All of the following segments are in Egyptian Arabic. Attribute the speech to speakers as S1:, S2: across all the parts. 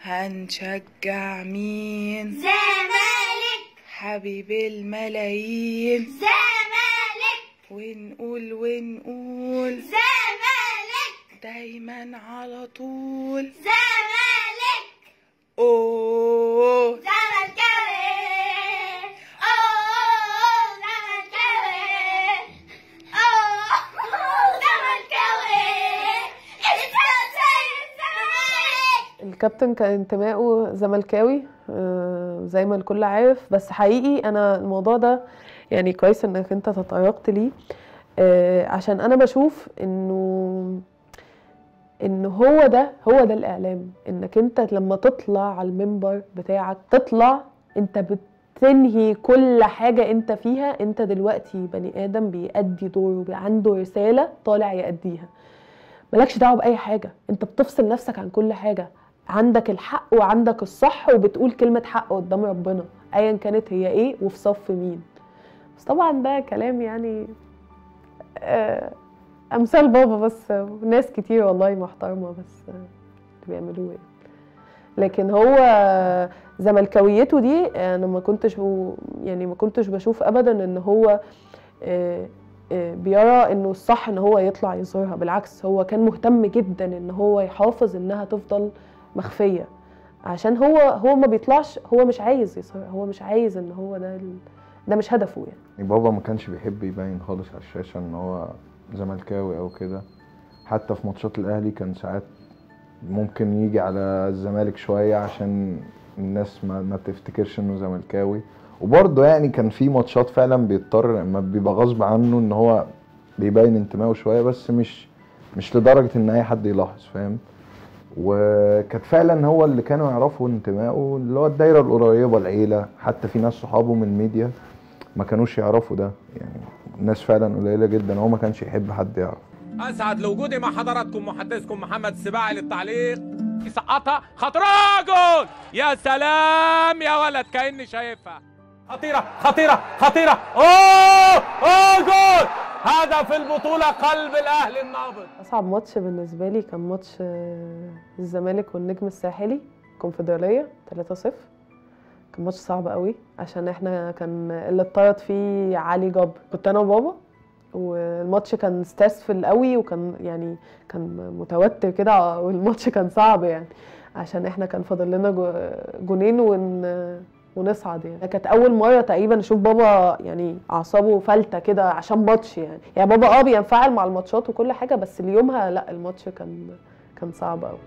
S1: هنشجع مين
S2: زمالك
S1: حبيب الملايين
S2: زمالك
S1: ونقول ونقول
S2: زمالك
S1: دايما على طول
S2: زمالك
S1: اوه
S2: زملكاوي اوه زملكاوي اوه زملكاوي الزمالك
S3: الكابتن كان انتمائه زملكاوي آه، زي ما الكل عارف بس حقيقي انا الموضوع ده يعني كويس انك انت تطرقت ليه آه، عشان انا بشوف انه ان هو ده هو ده الاعلام انك انت لما تطلع على المنبر بتاعك تطلع انت بتنهي كل حاجة انت فيها انت دلوقتي بني ادم بيأدي دوره بي- عنده رسالة طالع يأديها مالكش دعوه باي حاجه انت بتفصل نفسك عن كل حاجه عندك الحق وعندك الصح وبتقول كلمه حق قدام ربنا ايا كانت هي ايه وفي صف مين بس طبعا ده كلام يعني آه، امثال بابا بس ناس كتير والله محترمه بس آه، اللي بيعملوه يعني لكن هو زملكاويته دي انا ما كنتش ب- يعني ما كنتش بشوف ابدا ان هو آه، آه، بيرى انه الصح ان هو يطلع يظهرها بالعكس هو كان مهتم جدا ان هو يحافظ انها تفضل مخفيه عشان هو هو ما بيطلعش هو مش عايز يظهرها هو مش عايز ان هو ده ال- ده مش هدفه يعني
S4: بابا ما كانش بيحب يبين خالص على الشاشة ان هو زملكاوي او كده حتى في ماتشات الاهلي كان ساعات ممكن يجي على الزمالك شوية عشان الناس ما, ما تفتكرش انه زملكاوي وبرضه يعني كان في ماتشات فعلا بيضطر لما بيبقى غصب عنه ان هو بيبين انتمائه شوية بس مش مش لدرجة ان اي حد يلاحظ فاهم وكانت فعلا هو اللي كانوا يعرفوا انتمائه اللي هو الدايرة القريبة العيلة حتى في ناس صحابه من الميديا ما كانوش يعرفوا ده يعني ناس فعلا قليلة جدا هو ما كانش يحب حد يعرف
S5: اسعد لوجودي مع حضراتكم محدثكم محمد السباعي للتعليق يسقطها خطرها جول يا سلام يا ولد كاني شايفها خطيره خطيره خطيره اوه اوه جول هدف البطوله قلب الاهلي النابض
S3: اصعب ماتش بالنسبه لي كان ماتش آه، الزمالك والنجم الساحلي كونفدراليه 3-0 كان ماتش صعب قوي عشان احنا كان اللي اتطرد فيه علي جبر كنت انا وبابا والماتش كان ستريسفل قوي وكان يعني كان متوتر كده والماتش كان صعب يعني عشان احنا كان فاضل لنا جو- جونين ون ونصعد يعني كانت اول مره تقريبا اشوف بابا يعني اعصابه فلته كده عشان ماتش يعني يعني بابا اه بينفعل مع الماتشات وكل حاجه بس اليومها لا الماتش كان كان صعب قوي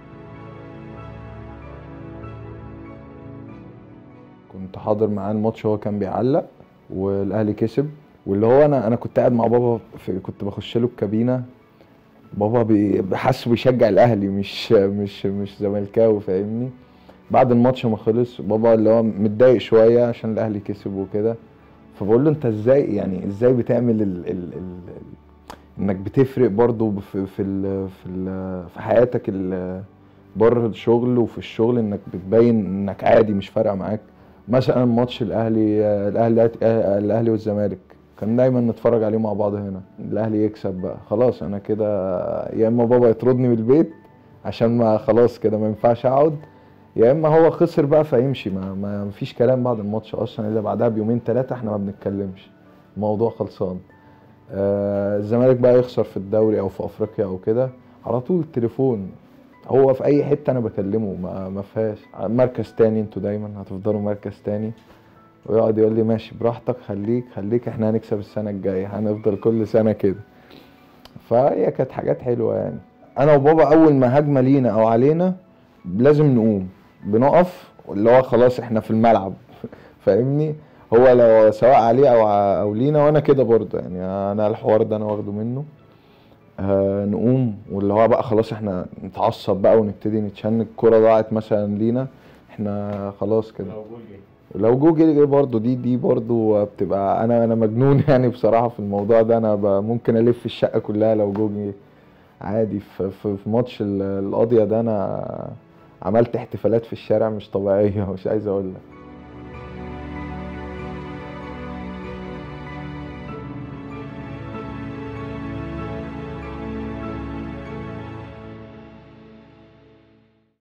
S4: كنت حاضر معاه الماتش هو كان بيعلق والاهلي كسب واللي هو انا انا كنت قاعد مع بابا في كنت بخش له الكابينه بابا بي- حاسه بيشجع الاهلي مش مش مش زملكاوي فاهمني بعد الماتش ما خلص بابا اللي هو متضايق شويه عشان الاهلي كسب وكده فبقول له انت ازاي يعني ازاي بتعمل ال ال ال انك بتفرق برضو في في ال في ال في حياتك ال- بره الشغل وفي الشغل انك بتبين انك عادي مش فارقه معاك مثلا ماتش الاهلي الاهلي الاهلي والزمالك كان دايما نتفرج عليه مع بعض هنا الاهلي يكسب بقى خلاص انا كده يا اما بابا يطردني من البيت عشان ما خلاص كده ما ينفعش اقعد يا اما هو خسر بقى فيمشي ما, ما فيش كلام بعد الماتش اصلا الا بعدها بيومين ثلاثه احنا ما بنتكلمش الموضوع خلصان آه الزمالك بقى يخسر في الدوري او في افريقيا او كده على طول التليفون هو في اي حته انا بكلمه ما, ما فيهاش مركز تاني انتوا دايما هتفضلوا مركز تاني ويقعد يقول لي ماشي براحتك خليك خليك احنا هنكسب السنه الجايه هنفضل كل سنه كده فهي كانت حاجات حلوه يعني انا وبابا اول ما هجمه لينا او علينا لازم نقوم بنقف اللي هو خلاص احنا في الملعب فاهمني هو لو سواء عليه او ع- او لينا وانا كده برضه يعني انا الحوار ده انا واخده منه آه نقوم واللي هو بقى خلاص احنا نتعصب بقى ونبتدي نتشنج الكرة ضاعت مثلا لينا احنا خلاص كده لو جوجل برضه دي دي برضه بتبقى انا انا مجنون يعني بصراحه في الموضوع ده انا ب- ممكن الف الشقه كلها لو جوجل عادي في في, في ماتش ال- القاضيه ده انا عملت احتفالات في الشارع مش طبيعيه مش عايز اقول لك